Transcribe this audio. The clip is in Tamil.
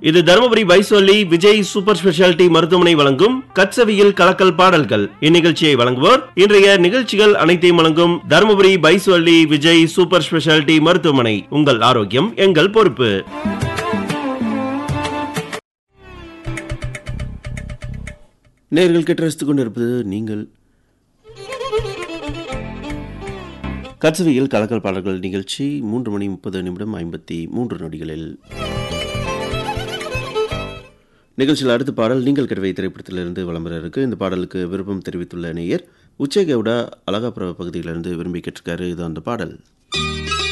இது தருமபுரி பைசொல்லி விஜய் சூப்பர் ஸ்பெஷாலிட்டி மருத்துவமனை வழங்கும் கட்சவியில் கலக்கல் பாடல்கள் இந்நிகழ்ச்சியை வழங்குவோர் இன்றைய நிகழ்ச்சிகள் அனைத்தையும் வழங்கும் தருமபுரி பைசொல்லி விஜய் சூப்பர் ஸ்பெஷாலிட்டி மருத்துவமனை உங்கள் ஆரோக்கியம் எங்கள் பொறுப்பு நேர்கள் கேட்டு ரசித்துக் கொண்டிருப்பது நீங்கள் கட்சவியில் கலக்கல் பாடல்கள் நிகழ்ச்சி மூன்று மணி முப்பது நிமிடம் ஐம்பத்தி மூன்று நொடிகளில் நிகழ்ச்சியில் அடுத்த பாடல் நீங்கள் கருவை திரைப்படத்திலிருந்து விளம்பரம் இருக்கு இந்த பாடலுக்கு விருப்பம் தெரிவித்துள்ள நேயர் உச்சை கவுடா அழகாபுர பகுதியிலிருந்து விரும்பி கேட்டிருக்காரு இது அந்த பாடல்